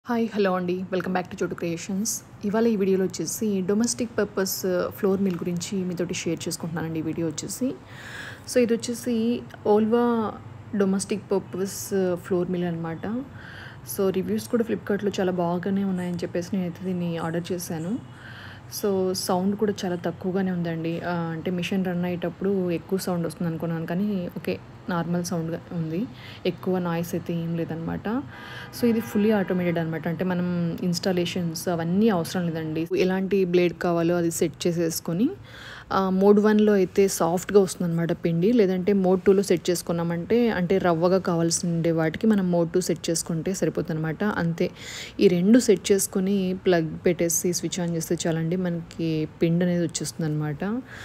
hi hello అండి welcome back to Chotu creations ఇవాళ ఈ వీడియోలో వచ్చేసి డొమెస్టిక్ పర్పస్ ఫ్లోర్ మిల్ గురించి మీతోటి షేర్ చేసుకుంటున్నానండి ఈ వీడియో వచ్చేసి సో ఇది వచ్చేసి ఓల్వా డొమెస్టిక్ పర్పస్ ఫ్లోర్ మిల్ అనమాట సో రివ్యూస్ కూడా ఫ్లిప్కార్ట్లో చాలా బాగానే ఉన్నాయని చెప్పేసి నేనైతే దీన్ని ఆర్డర్ చేశాను సో సౌండ్ కూడా చాలా తక్కువగానే ఉందండి ఆ, అంటే మిషన్ రన్ అయ్యేటప్పుడు ఎక్కువ సౌండ్ వస్తుంది అనుకున్నాను కానీ ఓకే నార్మల్ సౌండ్గా ఉంది ఎక్కువ నాయిస్ అయితే ఏం లేదనమాట సో ఇది ఫుల్లీ ఆటోమేటెడ్ అనమాట అంటే మనం ఇన్స్టాలేషన్స్ అవన్నీ అవసరం లేదండి ఎలాంటి బ్లేడ్ కావాలో అది సెట్ చేసేసుకొని మోడ్ వన్లో అయితే సాఫ్ట్గా వస్తుంది అనమాట పిండి లేదంటే మోడ్ టూలో సెట్ చేసుకున్నామంటే అంటే రవ్వగా కావాల్సి ఉండే వాటికి మనం మోడ్ టూ సెట్ చేసుకుంటే సరిపోతుంది అనమాట అంతే ఈ రెండు సెట్ చేసుకొని ప్లగ్ పెట్టేసి స్విచ్ ఆన్ చేస్తే చాలండి మనకి పిండి అనేది వచ్చేస్తుంది అనమాట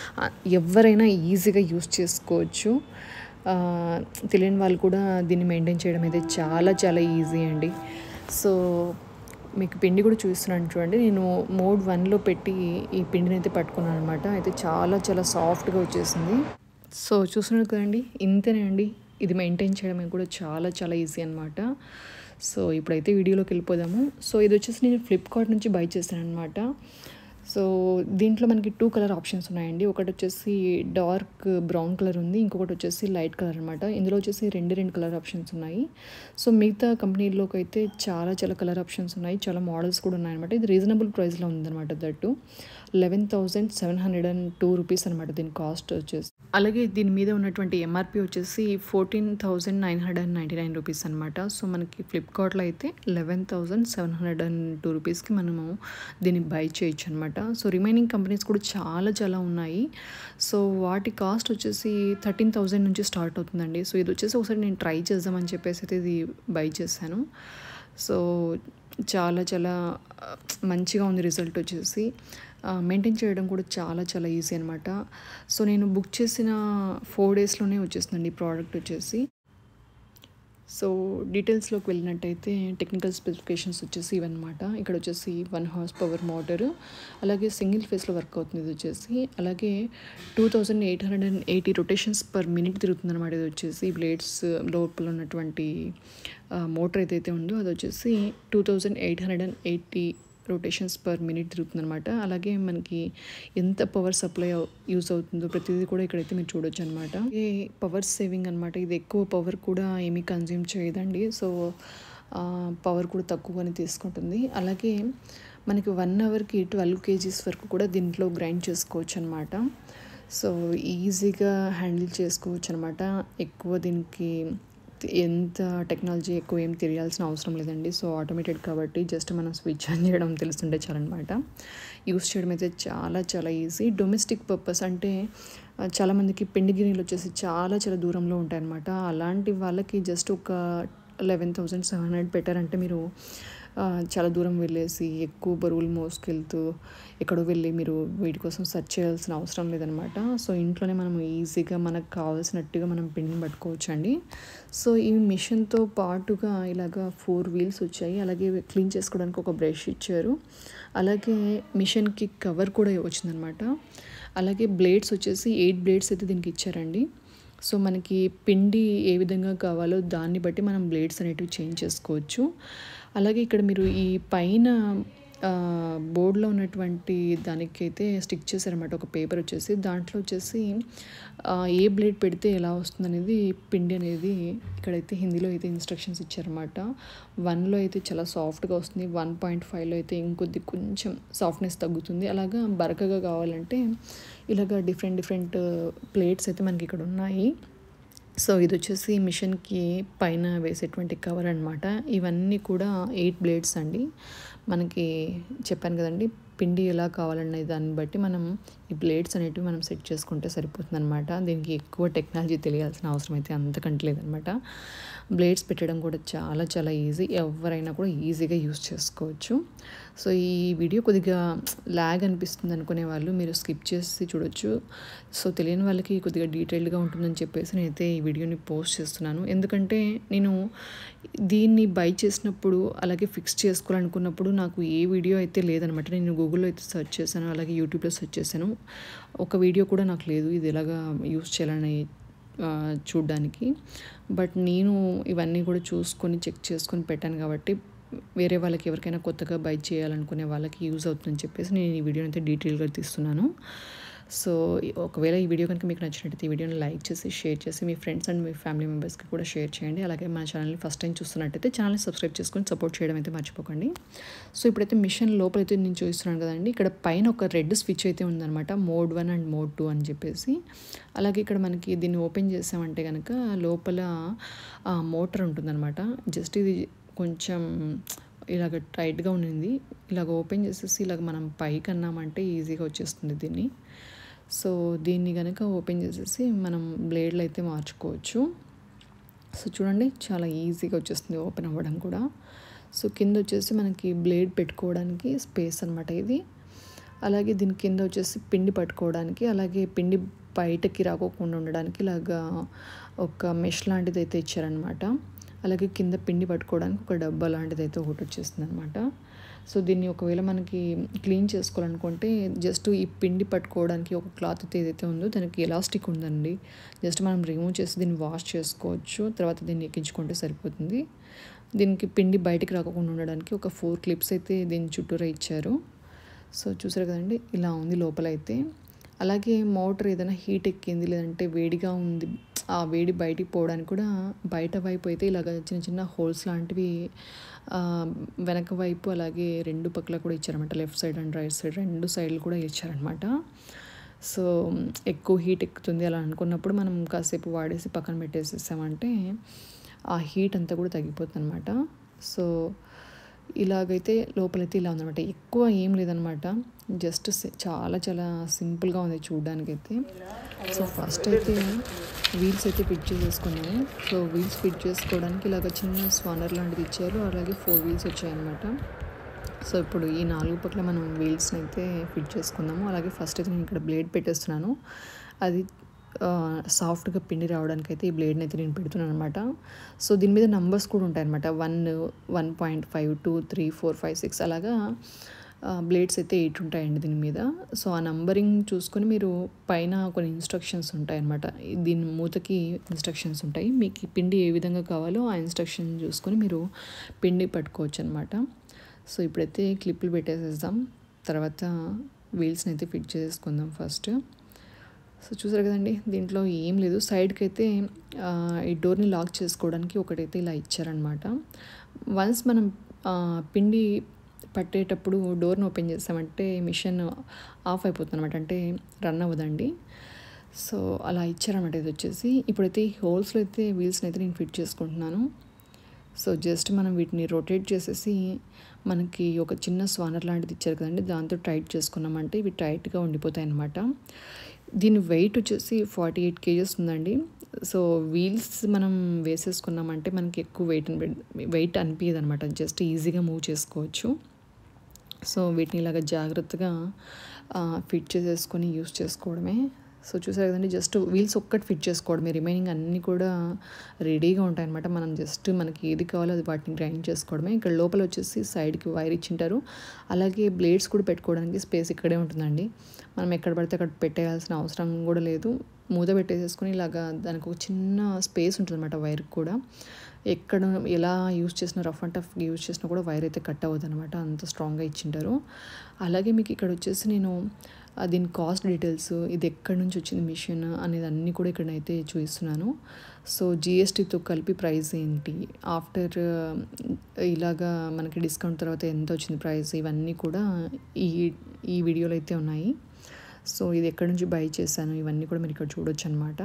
ఎవరైనా ఈజీగా యూస్ చేసుకోవచ్చు ఆ, తెలియని వాళ్ళు కూడా దీన్ని మెయింటైన్ చేయడం అయితే చాలా చాలా ఈజీ అండి సో మీకు పిండి కూడా చూస్తున్నాను చూడండి నేను మోడ్ వన్లో పెట్టి ఈ పిండిని అయితే పట్టుకున్నాను అనమాట అయితే చాలా చాలా సాఫ్ట్గా వచ్చేసింది సో చూస్తున్నారు కదండి ఇంతేనే అండి ఇది మెయింటైన్ చేయడమే కూడా చాలా చాలా ఈజీ అనమాట సో ఇప్పుడైతే వీడియోలోకి వెళ్ళిపోదాము సో ఇది వచ్చేసి నేను ఫ్లిప్కార్ట్ నుంచి బై చేశాను అనమాట సో దీంట్లో మనకి టూ కలర్ ఆప్షన్స్ ఉన్నాయండి ఒకటి వచ్చేసి డార్క్ బ్రౌన్ కలర్ ఉంది ఇంకొకటి వచ్చేసి లైట్ కలర్ అనమాట ఇందులో వచ్చేసి రెండు రెండు కలర్ ఆప్షన్స్ ఉన్నాయి సో మిగతా కంపెనీలోకి అయితే చాలా చాలా కలర్ ఆప్షన్స్ ఉన్నాయి చాలా మోడల్స్ కూడా ఉన్నాయన్నమాట ఇది రీజనబుల్ ప్రైస్లో ఉందన్నమాట that eleven thousand seven hundred and two rupees అనమాట దీని కాస్ట్ వచ్చేసి అలాగే దీని మీద ఉన్నటువంటి ఎంఆర్పి వచ్చేసి fourteen thousand nine hundred and ninety nine rupees అనమాట సో మనకి ఫ్లిప్కార్ట్లో అయితే eleven thousand seven hundred and two రూపీస్కి మనము దీన్ని బై చేయొచ్చు అనమాట సో రిమైనింగ్ కంపెనీస్ కూడా చాలా చాలా ఉన్నాయి సో వాటి కాస్ట్ వచ్చేసి థర్టీన్ థౌజండ్ నుంచి స్టార్ట్ అవుతుందండి సో ఇది వచ్చేసి ఒకసారి నేను ట్రై చేద్దామని చెప్పేసి అయితే ఇది బై చేశాను సో చాలా చాలా ఆ, మంచిగా ఉంది రిజల్ట్ వచ్చేసి మెయింటైన్ చేయడం కూడా చాలా చాలా ఈజీ అనమాట సో నేను బుక్ చేసిన ఫోర్ డేస్లోనే వచ్చేసిందండి ఈ ప్రోడక్ట్ వచ్చేసి సో డీటెయిల్స్లోకి వెళ్ళినట్టయితే టెక్నికల్ స్పెసిఫికేషన్స్ వచ్చేసి ఇవన్నమాట ఇక్కడ వచ్చేసి వన్ హార్స్ పవర్ మోటార్ అలాగే సింగిల్ ఫేస్లో వర్క్ అవుతుంది ఇది వచ్చేసి అలాగే two thousand eight hundred and eighty rotations per minute తిరుగుతుంది అనమాట ఇది వచ్చేసి బ్లేడ్స్ లోపల ఉన్నటువంటి మోటార్ ఏదైతే ఉందో అది వచ్చేసి two thousand eight hundred and eighty rotations per minute తిరుగుతుంది అనమాట అలాగే మనకి ఎంత పవర్ సప్లై యూస్ అవుతుందో ప్రతిదీ కూడా ఇక్కడైతే మీరు చూడొచ్చు అనమాట ఈ పవర్ సేవింగ్ అనమాట ఇది ఎక్కువ పవర్ కూడా ఏమీ కన్జ్యూమ్ చేయదండి సో పవర్ కూడా తక్కువగానే తీసుకుంటుంది అలాగే మనకి వన్ అవర్కి ట్వెల్వ్ కేజీస్ వరకు కూడా దీంట్లో గ్రైండ్ చేసుకోవచ్చు అనమాట సో ఈజీగా హ్యాండిల్ చేసుకోవచ్చు అనమాట ఎక్కువ దీనికి ఎంత టెక్నాలజీ ఎక్కువ ఏం తెలియాల్సిన అవసరం లేదండి సో ఆటోమేటెడ్ కాబట్టి జస్ట్ మనం స్విచ్ ఆన్ చేయడం తెలుస్తుంటే చాలన్నమాట యూస్ చేయడం అయితే చాలా చాలా ఈజీ డొమెస్టిక్ పర్పస్ అంటే ఆ, చాలామందికి పిండి గిన్నెలు వచ్చేసి చాలా చాలా దూరంలో ఉంటాయన్నమాట అలాంటి వాళ్ళకి జస్ట్ ఒక లెవెన్ థౌజండ్ సెవెన్ హండ్రెడ్ పెట్టారంటే మీరు ఆ, చాలా దూరం వెళ్ళేసి ఎక్కువ బరువులు మోసుకెళ్తూ ఎక్కడో వెళ్ళి మీరు వీటి కోసం సెర్చ్ చేయాల్సిన అవసరం లేదనమాట సో ఇంట్లోనే మనం ఈజీగా మనకు కావాల్సినట్టుగా మనం పిండిని పట్టుకోవచ్చు అండి సో ఈ మిషన్తో పాటుగా ఇలాగ ఫోర్ వీల్స్ వచ్చాయి అలాగే క్లీన్ చేసుకోవడానికి ఒక బ్రష్ ఇచ్చారు అలాగే మిషన్కి కవర్ కూడా వచ్చిందనమాట అలాగే బ్లేడ్స్ వచ్చేసి ఎయిట్ బ్లేడ్స్ అయితే దీనికి ఇచ్చారండి సో మనకి పిండి ఏ విధంగా కావాలో దాన్ని బట్టి మనం బ్లేడ్స్ అనేటివి చేంజ్ చేసుకోవచ్చు అలాగే ఇక్కడ మీరు ఈ పైన ఆ, బోర్డులో ఉన్నటువంటి దానికైతే స్టిక్ చేశారన్నమాట ఒక పేపర్ వచ్చేసి దాంట్లో వచ్చేసి ఆ, ఏ బ్లేడ్ పెడితే ఎలా వస్తుంది అనేది పిండి అనేది ఇక్కడైతే హిందీలో అయితే ఇన్స్ట్రక్షన్స్ ఇచ్చారన్నమాట వన్లో అయితే చాలా సాఫ్ట్గా వస్తుంది వన్ పాయింట్ ఫైవ్లో అయితే ఇంకొద్ది కొంచెం సాఫ్ట్నెస్ తగ్గుతుంది అలాగా బరకగా కావాలంటే ఇలాగ డిఫరెంట్ డిఫరెంట్ ప్లేట్స్ అయితే మనకి ఇక్కడ ఉన్నాయి సో ఇది వచ్చేసి మిషన్కి పైన వేసేటువంటి కవర్ అనమాట ఇవన్నీ కూడా ఎయిట్ బ్లేడ్స్ అండి మనకి చెప్పాను కదండి పిండి ఎలా కావాలనే దాన్ని బట్టి మనం ఈ బ్లేడ్స్ అనేటివి మనం సెట్ చేసుకుంటే సరిపోతుంది అనమాట దీనికి ఎక్కువ టెక్నాలజీ తెలియాల్సిన అవసరం అయితే అంతకంటే లేదనమాట బ్లేడ్స్ పెట్టడం కూడా చాలా చాలా ఈజీ ఎవరైనా కూడా ఈజీగా యూస్ చేసుకోవచ్చు సో ఈ వీడియో కొద్దిగా ల్యాగ్ అనిపిస్తుంది అనుకునే వాళ్ళు మీరు స్కిప్ చేసి చూడొచ్చు సో తెలియని వాళ్ళకి కొద్దిగా డీటెయిల్డ్గా ఉంటుందని చెప్పేసి నేనైతే ఈ వీడియోని పోస్ట్ చేస్తున్నాను ఎందుకంటే నేను దీన్ని బై చేసినప్పుడు అలాగే ఫిక్స్ చేసుకోవాలనుకున్నప్పుడు నాకు ఏ వీడియో అయితే లేదనమాట నేను గూగుల్లో అయితే సెర్చ్ చేశాను అలాగే యూట్యూబ్లో సెర్చ్ చేశాను ఒక వీడియో కూడా నాకు లేదు ఇది ఎలాగా యూస్ చేయాలని ఆ, చూడ్డానికి బట్ నేను ఇవన్నీ కూడా చూసుకొని చెక్ చేసుకొని పెట్టాను కాబట్టి వేరే వాళ్ళకి ఎవరికైనా కొత్తగా బై చేయాలనుకునే వాళ్ళకి యూజ్ అవుతుందని చెప్పేసి నేను ఈ వీడియోని అయితే డీటెయిల్గా తీస్తున్నాను సో ఒకవేళ ఈ వీడియో కనుక మీకు నచ్చినట్టయితే ఈ వీడియోని లైక్ చేసి షేర్ చేసి మీ ఫ్రెండ్స్ అండ్ మీ ఫ్యామిలీ మెంబర్స్కి కూడా షేర్ చేయండి అలాగే మన ఛానల్ని ఫస్ట్ టైం చూస్తున్నట్టయితే ఛానల్ని సబ్స్క్రైబ్ చేసుకొని సపోర్ట్ చేయడం అయితే మర్చిపోకండి సో ఇప్పుడైతే మిషన్ లోపలైతే నేను చూస్తున్నాను కదండి ఇక్కడ పైన ఒక రెడ్ స్విచ్ అయితే ఉందన్నమాట mode one and mode two అని చెప్పేసి అలాగే ఇక్కడ మనకి దీన్ని ఓపెన్ చేసామంటే కనుక లోపల మోటార్ ఉంటుందన్నమాట జస్ట్ ఇది కొంచెం ఇలాగ టైట్గా ఉండింది ఇలాగ ఓపెన్ చేసేసి ఇలాగ మనం పైకి అన్నామంటే ఈజీగా వచ్చేస్తుంది దీన్ని సో దీన్ని కనుక ఓపెన్ చేసేసి మనం బ్లేడ్లు అయితే మార్చుకోవచ్చు సో చూడండి చాలా ఈజీగా వచ్చేస్తుంది ఓపెన్ అవ్వడం కూడా సో కింద వచ్చేసి మనకి బ్లేడ్ పెట్టుకోవడానికి స్పేస్ అనమాట ఇది అలాగే దీని కింద వచ్చేసి పిండి పట్టుకోవడానికి అలాగే పిండి బయటకి రాకోకుండా ఉండడానికి ఇలాగా ఒక మెష్ లాంటిది అయితే ఇచ్చారనమాట అలాగే కింద పిండి పట్టుకోవడానికి ఒక డబ్బా లాంటిది అయితే ఒకటి వచ్చేస్తుంది అనమాట సో దీన్ని ఒకవేళ మనకి క్లీన్ చేసుకోవాలనుకుంటే జస్ట్ ఈ పిండి పట్టుకోవడానికి ఒక క్లాత్ అయితే ఏదైతే ఉందో దానికి ఎలాస్టిక్ ఉందండి జస్ట్ మనం రిమూవ్ చేసి దీన్ని వాష్ చేసుకోవచ్చు తర్వాత దీన్ని ఎక్కించుకుంటే సరిపోతుంది దీనికి పిండి బయటికి రాకుండా ఉండడానికి ఒక ఫోర్ క్లిప్స్ అయితే దీని చుట్టూరా ఇచ్చారు సో చూసారు కదండి ఇలా ఉంది లోపల అయితే అలాగే మోటార్ ఏదైనా హీట్ ఎక్కింది లేదంటే వేడిగా ఉంది ఆ వేడి బయటికి పోవడానికి కూడా బయట వైపు అయితే ఇలాగ చిన్న చిన్న హోల్స్ లాంటివి వెనక వైపు అలాగే రెండు పక్కల కూడా ఇచ్చారనమాట left side and right side రెండు సైడ్లు కూడా ఇచ్చారనమాట సో ఎక్కువ హీట్ ఎక్కుతుంది అలా అనుకున్నప్పుడు మనం కాసేపు వాడేసి పక్కన పెట్టేసేసామంటే ఆ హీట్ అంతా కూడా తగ్గిపోతుంది అనమాట సో ఇలాగైతే లోపలైతే ఇలా ఉందన్నమాట ఎక్కువ ఏం లేదనమాట జస్ట్ చాలా చాలా సింపుల్గా ఉంది చూడడానికి అయితే సో ఫస్ట్ అయితే వీల్స్ అయితే ఫిట్ చేసేసుకున్నాము సో వీల్స్ ఫిట్ చేసుకోవడానికి ఇలాగ చిన్న స్వానర్ లాంటిది ఇచ్చారు అలాగే ఫోర్ వీల్స్ వచ్చాయన్నమాట సో ఇప్పుడు ఈ నాలుగు పక్కల మనం వీల్స్ని అయితే ఫిట్ చేసుకుందాము అలాగే ఫస్ట్ అయితే నేను ఇక్కడ బ్లేడ్ పెట్టేస్తున్నాను అది సాఫ్ట్గా పిండి రావడానికి అయితే ఈ బ్లేడ్ని అయితే నేను పెడుతున్నాను అనమాట సో దీని మీద నంబర్స్ కూడా ఉంటాయన్నమాట one one point five two three four five six అలాగా బ్లేడ్స్ అయితే ఎయిట్ ఉంటాయండి దీని మీద సో ఆ నంబరింగ్ చూసుకొని మీరు పైన కొన్ని ఇన్స్ట్రక్షన్స్ ఉంటాయి అనమాట దీని మూతకి ఇన్స్ట్రక్షన్స్ ఉంటాయి మీకు పిండి ఏ విధంగా కావాలో ఆ ఇన్స్ట్రక్షన్ చూసుకొని మీరు పిండి పట్టుకోవచ్చు అనమాట సో ఇప్పుడైతే క్లిప్లు పెట్టేసేద్దాం తర్వాత వీల్స్ని అయితే ఫిట్ చేసుకుందాం ఫస్ట్ సో చూసారు కదండి దీంట్లో ఏం లేదు సైడ్కి అయితే ఈ డోర్ని లాక్ చేసుకోవడానికి ఒకటైతే ఇలా ఇచ్చారనమాట వన్స్ మనం పిండి పట్టేటప్పుడు డోర్ని ఓపెన్ చేసామంటే మిషన్ ఆఫ్ అయిపోతుంది అనమాట అంటే రన్ అవ్వదండి సో అలా ఇచ్చారనమాట ఇది వచ్చేసి ఇప్పుడైతే ఈ హోల్స్లో అయితే వీల్స్ని అయితే నేను ఫిట్ చేసుకుంటున్నాను సో జస్ట్ మనం వీటిని రొటేట్ చేసేసి మనకి ఒక చిన్న స్వానర్ లాంటిది ఇచ్చారు కదండి దాంతో టైట్ చేసుకున్నామంటే ఇవి టైట్గా ఉండిపోతాయి అన్నమాట దీని వెయిట్ వచ్చేసి ఫార్టీ ఎయిట్ కేజెస్ ఉందండి సో వీల్స్ మనం వేసేసుకున్నామంటే మనకి ఎక్కువ వెయిట్ వెయిట్ అనిపించదు అనమాట జస్ట్ ఈజీగా మూవ్ చేసుకోవచ్చు సో వీటిని ఇలాగ జాగ్రత్తగా ఫిట్ చేసేసుకొని యూస్ చేసుకోవడమే సో చూసారు కదండి జస్ట్ వీల్స్ ఒక్కటి ఫిట్ చేసుకోవడమే రిమైనింగ్ అన్నీ కూడా రెడీగా ఉంటాయన్నమాట మనం జస్ట్ మనకి ఏది కావాలో అది వాటిని గ్రైండ్ చేసుకోవడమే ఇక్కడ లోపల వచ్చేసి సైడ్కి వైర్ ఇచ్చింటారు అలాగే బ్లేడ్స్ కూడా పెట్టుకోవడానికి స్పేస్ ఇక్కడే ఉంటుందండి మనం ఎక్కడ పడితే అక్కడ పెట్టేయాల్సిన అవసరం కూడా లేదు మూత పెట్టేసేసుకొని ఇలాగా దానికి ఒక చిన్న స్పేస్ ఉంటుందన్నమాట వైర్కి కూడా ఎక్కడ ఎలా యూస్ చేసిన రఫ్ అండ్ టఫ్ యూస్ చేసినా కూడా వైర్ అయితే కట్ అవ్వదు అనమాట అంత స్ట్రాంగ్గా ఇచ్చింటారు అలాగే మీకు ఇక్కడ వచ్చేసి నేను దీని కాస్ట్ డీటెయిల్స్ ఇది ఎక్కడి నుంచి వచ్చింది మిషన్ అనేది అన్నీ కూడా ఇక్కడ అయితే చూపిస్తున్నాను సో జిఎస్టీతో కలిపి ప్రైస్ ఏంటి ఆఫ్టర్ ఇలాగా మనకి డిస్కౌంట్ తర్వాత ఎంత వచ్చింది ప్రైస్ ఇవన్నీ కూడా ఈ ఈ వీడియోలో అయితే ఉన్నాయి సో ఇది ఎక్కడి నుంచి బై చేశాను ఇవన్నీ కూడా మీరు ఇక్కడ చూడొచ్చు అనమాట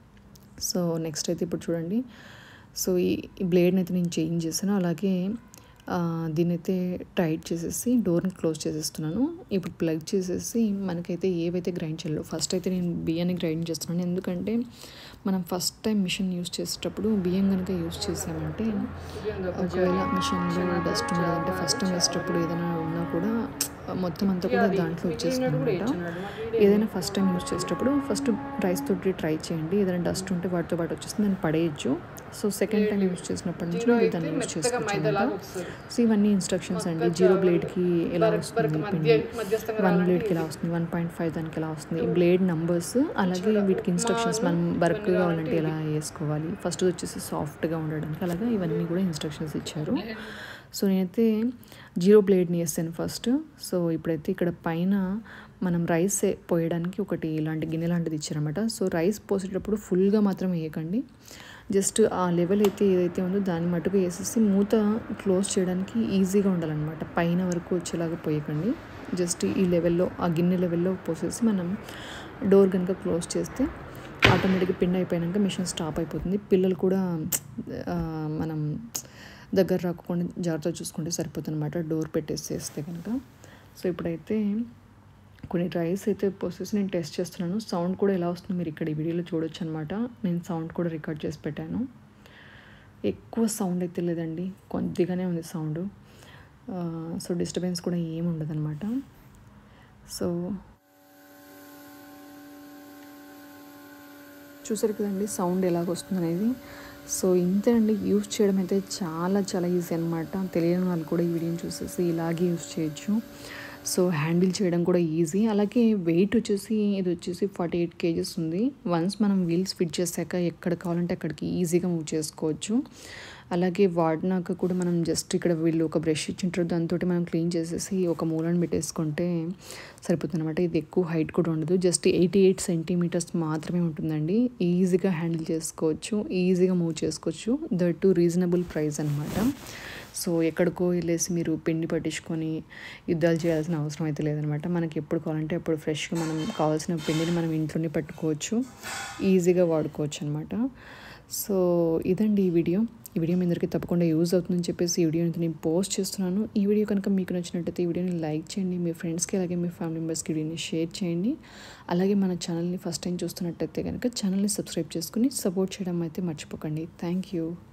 సో నెక్స్ట్ అయితే ఇప్పుడు చూడండి సో ఈ బ్లేడ్ని అయితే నేను చేంజ్ చేశాను అలాగే దీన్ని అయితే టైట్ చేసేసి డోర్ని క్లోజ్ చేసేస్తున్నాను ఇప్పుడు ప్లగ్ చేసేసి మనకైతే ఏవైతే గ్రైండ్ చేయాలో ఫస్ట్ అయితే నేను బియ్యాన్ని గ్రైండ్ చేస్తున్నాను ఎందుకంటే మనం ఫస్ట్ టైం మిషన్ యూస్ చేసేటప్పుడు బియ్యం కనుక యూస్ చేసామంటే ఒకవేళ మిషన్లో డస్ట్ ఉన్నదంటే ఫస్ట్ టైం వేసేటప్పుడు ఏదైనా ఉన్నా కూడా మొత్తం అంతా కూడా దాంట్లో వచ్చేస్తుంది అనమాట ఏదైనా ఫస్ట్ టైం యూస్ చేసేటప్పుడు ఫస్ట్ రైస్ తోటి ట్రై చేయండి ఏదైనా డస్ట్ ఉంటే వాటితో పాటు వచ్చేస్తుంది దాన్ని పడేయచ్చు సో సెకండ్ టైం యూస్ చేసినప్పటి నుంచి మీరు దాన్ని యూస్ చేసుకోవచ్చు సో ఇవన్నీ ఇన్స్ట్రక్షన్స్ అండి జీరో బ్లేడ్కి ఎలా వస్తుంది పిండి వన్ బ్లేడ్కి ఎలా వస్తుంది వన్ పాయింట్ ఫైవ్ దానికి ఎలా వస్తుంది బ్లేడ్ నంబర్స్ అలాగే వీటికి ఇన్స్ట్రక్షన్స్ మనం వర్క్ కావాలంటే ఎలా వేసుకోవాలి ఫస్ట్ వచ్చేసి సాఫ్ట్గా ఉండడానికి అలాగే ఇవన్నీ కూడా ఇన్స్ట్రక్షన్స్ ఇచ్చారు సో నేనైతే జీరో బ్లేడ్ని వేస్తాను ఫస్ట్ సో ఇప్పుడైతే ఇక్కడ పైన మనం రైస్ పోయడానికి ఒకటి ఇలాంటి గిన్నె లాంటిది ఇచ్చారనమాట సో రైస్ పోసేటప్పుడు ఫుల్గా మాత్రం వేయకండి జస్ట్ ఆ లెవెల్ అయితే ఏదైతే ఉందో దాన్ని మటుకు వేసేసి మూత క్లోజ్ చేయడానికి ఈజీగా ఉండాలన్నమాట పైన వరకు వచ్చేలాగా పోయకండి జస్ట్ ఈ లెవెల్లో ఆ గిన్నె లెవెల్లో పోసేసి మనం డోర్ కనుక క్లోజ్ చేస్తే ఆటోమేటిక్గా పిండి అయిపోయాక మిషన్ స్టాప్ అయిపోతుంది పిల్లలు కూడా ఆ, మనం దగ్గర రాకుండా జాగ్రత్తగా చూసుకుంటే సరిపోతుంది అనమాట డోర్ పెట్టేసేస్తే కనుక సో ఇప్పుడైతే కొన్ని రైస్ అయితే పోసేసి నేను టెస్ట్ చేస్తున్నాను సౌండ్ కూడా ఎలా వస్తుందో మీరు ఇక్కడ ఈ వీడియోలో చూడొచ్చు అనమాట నేను సౌండ్ కూడా రికార్డ్ చేసి పెట్టాను ఎక్కువ సౌండ్ అయితే లేదండి కొద్దిగానే ఉంది సౌండ్ సో డిస్టర్బెన్స్ కూడా ఏమి ఉండదన్నమాట సో చూసారు కదండి సౌండ్ ఎలాగ వస్తుంది అనేది సో ఇంతే అండి యూస్ చేయడం అయితే చాలా చాలా ఈజీ అనమాట తెలియని వాళ్ళు కూడా ఈ వీడియోని చూసేసి ఇలాగే యూస్ చేయొచ్చు సో హ్యాండిల్ చేయడం కూడా ఈజీ అలాగే వెయిట్ వచ్చేసి ఇది వచ్చేసి ఫార్టీ ఎయిట్ కేజెస్ ఉంది వన్స్ మనం వీల్స్ ఫిట్ చేశాక ఎక్కడ కావాలంటే అక్కడికి ఈజీగా మూవ్ చేసుకోవచ్చు అలాగే వాడినాక కూడా మనం జస్ట్ ఇక్కడ వీళ్ళు ఒక బ్రష్ ఇచ్చింటారు దాంతో మనం క్లీన్ చేసేసి ఒక మూలను పెట్టేసుకుంటే సరిపోతుంది అనమాట ఇది ఎక్కువ హైట్ కూడా ఉండదు జస్ట్ ఎయిటీ ఎయిట్ సెంటీమీటర్స్ మాత్రమే ఉంటుందండి ఈజీగా హ్యాండిల్ చేసుకోవచ్చు ఈజీగా మూవ్ చేసుకోవచ్చు దట్ టు రీజనబుల్ ప్రైస్ అనమాట సో ఎక్కడికో వెళ్ళేసి మీరు పిండి పట్టించుకొని యుద్ధాలు చేయాల్సిన అవసరం అయితే లేదనమాట మనకి ఎప్పుడు కావాలంటే అప్పుడు ఫ్రెష్గా మనం కావాల్సిన పిండిని మనం ఇంట్లోనే పట్టుకోవచ్చు ఈజీగా వాడుకోవచ్చు అనమాట సో ఇదండి ఈ వీడియో ఈ వీడియో మీ అందరికీ తప్పకుండా యూజ్ అవుతుందని చెప్పేసి ఈ వీడియోని నేను పోస్ట్ చేస్తున్నాను ఈ వీడియో కనుక మీకు నచ్చినట్టయితే ఈ వీడియోని లైక్ చేయండి మీ ఫ్రెండ్స్కి అలాగే మీ ఫ్యామిలీ మెంబర్స్కి వీడియోని షేర్ చేయండి అలాగే మన ఛానల్ని ఫస్ట్ టైం చూస్తున్నట్టయితే కనుక ఛానల్ని సబ్స్క్రైబ్ చేసుకుని సపోర్ట్ చేయడం అయితే మర్చిపోకండి థ్యాంక్ యూ